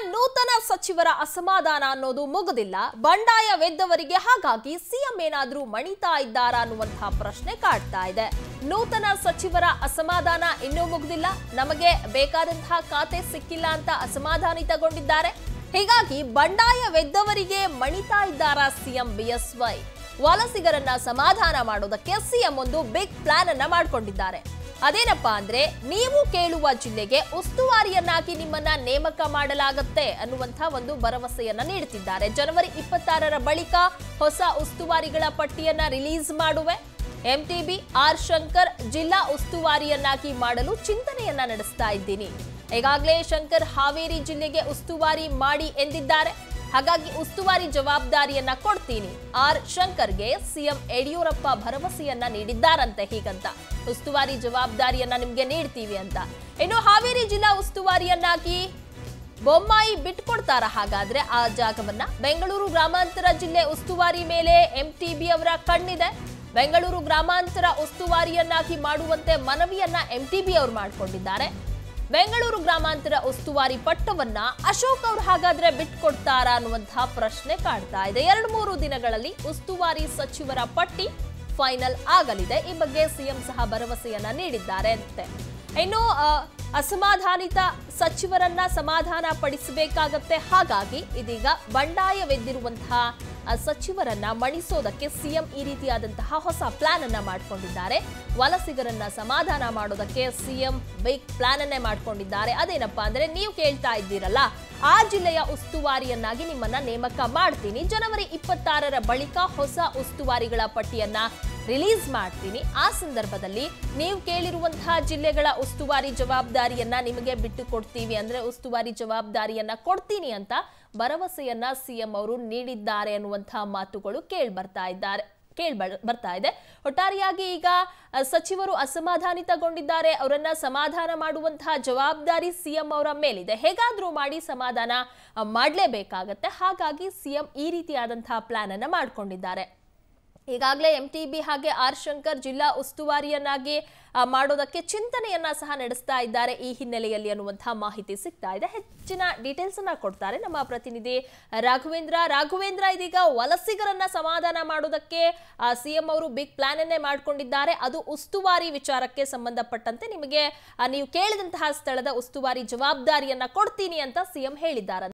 ನೂತನ ಸಚಿವರ ಅಸಮಾಧಾನ ಅನ್ನೋದು ಮುಗುದಿಲ್ಲ ಬಂಡಾಯವೆದ್ದವರಿಗೆ ಹಾಗಾಗಿ ಸಿಎಂ ಏನಾದ್ರೂ ಮಣಿತಾ ಇದ್ದಾರಾ ಅನ್ನುವಂತಹ ಪ್ರಶ್ನೆ ಕಾಡ್ತಾ ಇದೆ ನೂತನ ಸಚಿವರ ಅಸಮಾಧಾನ ಇನ್ನೂ ಮುಗುದಿಲ್ಲ ನಮಗೆ ಬೇಕಾದಂತಹ ಖಾತೆ ಸಿಕ್ಕಿಲ್ಲ ಅಂತ ಅಸಮಾಧಾನಿತಗೊಂಡಿದ್ದಾರೆ ಹೀಗಾಗಿ ಬಂಡಾಯವೆದ್ದವರಿಗೆ ಮಣಿತಾ ಇದ್ದಾರಾ ಸಿಎಂ ಬಿಎಸ್ವೈ ವಲಸಿಗರನ್ನ ಸಮಾಧಾನ ಮಾಡೋದಕ್ಕೆ ಸಿಎಂ ಒಂದು ಬಿಗ್ ಪ್ಲಾನ್ ಅನ್ನ ಮಾಡ್ಕೊಂಡಿದ್ದಾರೆ ಅದೇನಪ್ಪಾ ಅಂದ್ರೆ ನೀವು ಕೇಳುವ ಜಿಲ್ಲೆಗೆ ಉಸ್ತುವಾರಿಯನ್ನಾಗಿ ನಿಮ್ಮನ್ನ ನೇಮಕ ಮಾಡಲಾಗತ್ತೆ ಅನ್ನುವಂಥ ಒಂದು ಭರವಸೆಯನ್ನ ನೀಡುತ್ತಿದ್ದಾರೆ ಜನವರಿ ಇಪ್ಪತ್ತಾರರ ಬಳಿಕ ಹೊಸ ಉಸ್ತುವಾರಿಗಳ ಪಟ್ಟಿಯನ್ನ ರಿಲೀಸ್ ಮಾಡುವೆ ಎಂಟಿಬಿ ಆರ್ ಶಂಕರ್ ಜಿಲ್ಲಾ ಉಸ್ತುವಾರಿಯನ್ನಾಗಿ ಮಾಡಲು ಚಿಂತನೆಯನ್ನ ನಡೆಸ್ತಾ ಇದ್ದೀನಿ ಈಗಾಗಲೇ ಶಂಕರ್ ಹಾವೇರಿ ಜಿಲ್ಲೆಗೆ ಉಸ್ತುವಾರಿ ಮಾಡಿ ಎಂದಿದ್ದಾರೆ ಹಾಗಾಗಿ ಉಸ್ತುವಾರಿ ಜವಾಬ್ದಾರಿಯನ್ನ ಕೊಡ್ತೀನಿ ಆರ್ ಶಂಕರ್ಗೆ ಸಿಎಂ ಯಡಿಯೂರಪ್ಪ ಭರವಸೆಯನ್ನ ನೀಡಿದ್ದಾರಂತೆ ಹೀಗಂತ ಉಸ್ತುವಾರಿ ಜವಾಬ್ದಾರಿಯನ್ನ ನಿಮ್ಗೆ ನೀಡ್ತೀವಿ ಅಂತ ಇನ್ನು ಹಾವೇರಿ ಜಿಲ್ಲಾ ಉಸ್ತುವಾರಿಯನ್ನಾಗಿ ಬೊಮ್ಮಾಯಿ ಬಿಟ್ಕೊಡ್ತಾರ ಹಾಗಾದ್ರೆ ಆ ಜಾಗವನ್ನ ಬೆಂಗಳೂರು ಗ್ರಾಮಾಂತರ ಜಿಲ್ಲೆ ಉಸ್ತುವಾರಿ ಮೇಲೆ ಎಂಟಿಬಿ ಅವರ ಕಣ್ಣಿದೆ ಬೆಂಗಳೂರು ಗ್ರಾಮಾಂತರ ಉಸ್ತುವಾರಿಯನ್ನಾಗಿ ಮಾಡುವಂತೆ ಮನವಿಯನ್ನ ಎಂಟಿಬಿ ಅವರು ಮಾಡಿಕೊಂಡಿದ್ದಾರೆ ಬೆಂಗಳೂರು ಗ್ರಾಮಾಂತರ ಉಸ್ತುವಾರಿ ಪಟ್ಟವನ್ನ ಅಶೋಕ್ ಅವ್ರು ಹಾಗಾದ್ರೆ ಬಿಟ್ಕೊಡ್ತಾರಾ ಅನ್ನುವಂತಹ ಪ್ರಶ್ನೆ ಕಾಡ್ತಾ ಇದೆ ಎರಡು ಮೂರು ದಿನಗಳಲ್ಲಿ ಉಸ್ತುವಾರಿ ಸಚಿವರ ಪಟ್ಟಿ ಫೈನಲ್ ಆಗಲಿದೆ ಈ ಬಗ್ಗೆ ಸಿಎಂ ಸಹ ಭರವಸೆಯನ್ನ ನೀಡಿದ್ದಾರೆ ಅಂತೆ ಇನ್ನು ಆ, ಅಸಮಾಧಾನಿತ ಸಚಿವರನ್ನ ಸಮಾಧಾನ ಪಡಿಸಬೇಕಾಗತ್ತೆ ಹಾಗಾಗಿ ಇದೀಗ ಬಂಡಾಯವೆದ್ದಿರುವಂತಹ ಆ, ಸಚಿವರನ್ನ ಮಣಿಸೋದಕ್ಕೆ ಸಿಎಂ ಈ ರೀತಿಯಾದಂತಹ ಹೊಸ ಪ್ಲಾನ್ ಅನ್ನ ಮಾಡ್ಕೊಂಡಿದ್ದಾರೆ ವಲಸಿಗರನ್ನ ಸಮಾಧಾನ ಮಾಡೋದಕ್ಕೆ ಸಿಎಂ ಬಿಗ್ ಪ್ಲಾನ್ ಅನ್ನೇ ಮಾಡ್ಕೊಂಡಿದ್ದಾರೆ ಅದೇನಪ್ಪಾ ಅಂದ್ರೆ ನೀವು ಕೇಳ್ತಾ ಇದ್ದೀರಲ್ಲ ಆ ಜಿಲ್ಲೆಯ ಉಸ್ತುವಾರಿಯನ್ನಾಗಿ ನಿಮ್ಮನ್ನ ನೇಮಕ ಮಾಡ್ತೀನಿ ಜನವರಿ ಇಪ್ಪತ್ತಾರರ ಬಳಿಕ ಹೊಸ ಉಸ್ತುವಾರಿಗಳ ಪಟ್ಟಿಯನ್ನ ರಿಲೀಸ್ ಮಾಡ್ತೀನಿ ಆ ಸಂದರ್ಭದಲ್ಲಿ ನೀವು ಕೇಳಿರುವಂತಹ ಜಿಲ್ಲೆಗಳ ಉಸ್ತುವಾರಿ ಜವಾಬ್ದಾರಿಯನ್ನ ನಿಮಗೆ ಬಿಟ್ಟು ಕೊಡ್ತೀವಿ ಅಂದ್ರೆ ಉಸ್ತುವಾರಿ ಜವಾಬ್ದಾರಿಯನ್ನ ಕೊಡ್ತೀನಿ ಅಂತ ಭರವಸೆಯನ್ನ ಸಿಎಂ ಅವರು ನೀಡಿದ್ದಾರೆ ಅನ್ನುವಂತಹ ಮಾತುಗಳು ಕೇಳಿ ಬರ್ತಾ ಇದ್ದಾರೆ ಕೇಳಿ ಬರ್ತಾ ಇದೆ ಒಟ್ಟಾರೆಯಾಗಿ ಈಗ ಅ, ಸಚಿವರು ಅಸಮಾಧಾನಿತಗೊಂಡಿದ್ದಾರೆ ಅವರನ್ನ ಸಮಾಧಾನ ಮಾಡುವಂತಹ ಜವಾಬ್ದಾರಿ ಸಿಎಂ ಅವರ ಮೇಲಿದೆ ಹೇಗಾದ್ರೂ ಮಾಡಿ ಸಮಾಧಾನ ಅ, ಮಾಡ್ಲೇಬೇಕಾಗತ್ತೆ ಹಾಗಾಗಿ ಸಿಎಂ ಈ ರೀತಿಯಾದಂತಹ ಪ್ಲಾನ್ ಅನ್ನ ಮಾಡ್ಕೊಂಡಿದ್ದಾರೆ ಈಗಾಗಲೇ ಎಂ ಟಿ ಬಿ ಹಾಗೆ ಆರ್ ಶಂಕರ್ ಜಿಲ್ಲಾ ಉಸ್ತುವಾರಿಯನ್ನಾಗಿ ಆ, ಮಾಡೋದಕ್ಕೆ ಚಿಂತನೆಯನ್ನ ಸಹ ನಡೆಸ್ತಾ ಇದ್ದಾರೆ ಈ ಹಿನ್ನೆಲೆಯಲ್ಲಿ ಅನ್ನುವಂತಹ ಮಾಹಿತಿ ಸಿಗ್ತಾ ಇದೆ ಹೆಚ್ಚಿನ ಡೀಟೇಲ್ಸ್ ಅನ್ನ ಕೊಡ್ತಾರೆ ನಮ್ಮ ಪ್ರತಿನಿಧಿ ರಾಘವೇಂದ್ರ ರಾಘವೇಂದ್ರ ಇದೀಗ ವಲಸಿಗರನ್ನ ಸಮಾಧಾನ ಮಾಡೋದಕ್ಕೆ ಸಿಎಂ ಅವರು ಬಿಗ್ ಪ್ಲಾನ್ ಅನ್ನೇ ಮಾಡ್ಕೊಂಡಿದ್ದಾರೆ ಅದು ಉಸ್ತುವಾರಿ ವಿಚಾರಕ್ಕೆ ಸಂಬಂಧಪಟ್ಟಂತೆ ನಿಮಗೆ ಆ, ನೀವು ಕೇಳಿದಂತಹ ಸ್ಥಳದ ಉಸ್ತುವಾರಿ ಜವಾಬ್ದಾರಿಯನ್ನ ಕೊಡ್ತೀನಿ ಅಂತ ಸಿಎಂ ಹೇಳಿದ್ದಾರೆ